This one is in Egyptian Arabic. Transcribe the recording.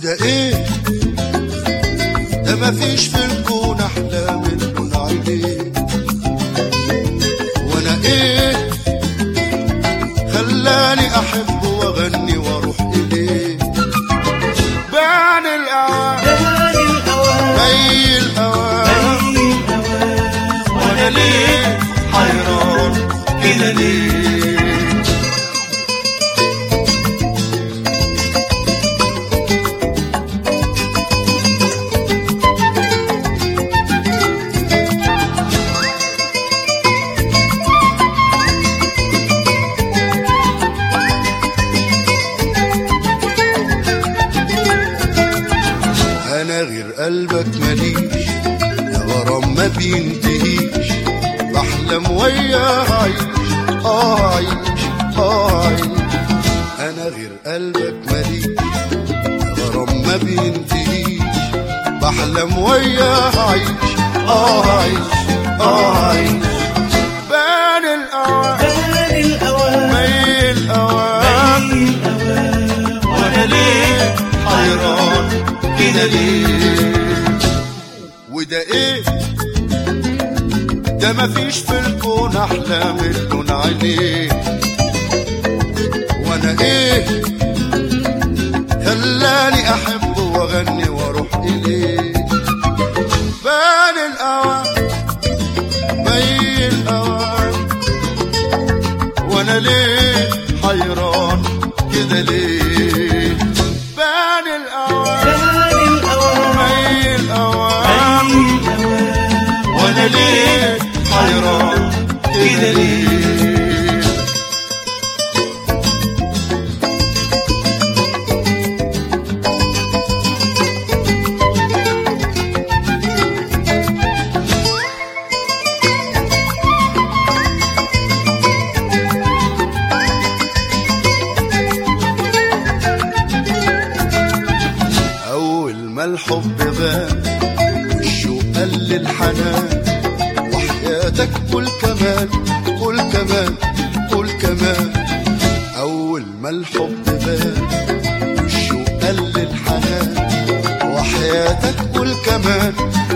وده ايه ده مفيش في الكون احلى من عينيه وانا ايه خلاني احب واغني واروح اليه بان الاوان داني الأوان مي الاوان داني الأوان وانا ليه حيران كده ليه انا غير قلبك ماليش يا غرام ما بينتهيش بحلم وياه عيش اه عيش اه عيش انا غير قلبك ماليش يا غرام ما بينتهيش بحلم وياه عيش اه عيش اه عيش بان الاوان داني الأوان مي الاوان داني الأوان وانا ليه حيران كده ليه وده ايه ده مفيش في الكون احلى من لون عينيه وانا ايه خلاني احب واغني واروح اليه بان الاوان مي الاوان وانا ليه حيران كده ليه بان الاوان داني الأوان مي الاوان داني الأوان وانا ليه حيران كده ليه أول ما الحب بان والشوق قل الحنان وحياتك قول كمان قول كمان قول كمان أول ما الحب بان والشوق قل الحنان وحياتك قول كمان